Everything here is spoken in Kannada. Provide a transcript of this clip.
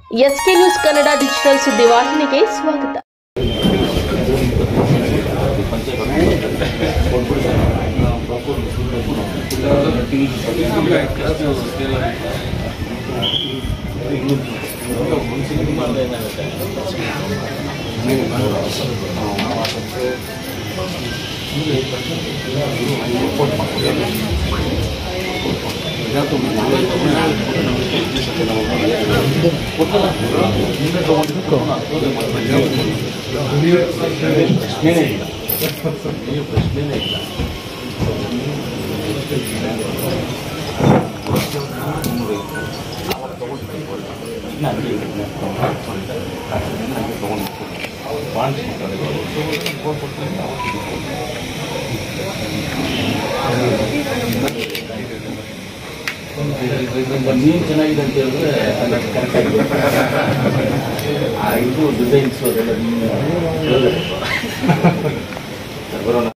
ಎಸ್ಕೆ ನ್ಯೂಸ್ ಕನ್ನಡ ಡಿಜಿಟಲ್ ಸುದ್ದಿವಾಹಿನಿಗೆ ಸ್ವಾಗತ ನೀರು ಚೆನ್ನಾಗಿದೆ ಅಂತ ಹೇಳಿದ್ರೆ ಅದಕ್ಕೆ ಕರೆಕ್ಟ್ ಆಗಿದೆ ಆ ಇದು ಡಿಸೈನ್ಸ್ ಅದೆಲ್ಲ ನೀವು ಹೇಳಿದ್ರೆ ಬರೋಣ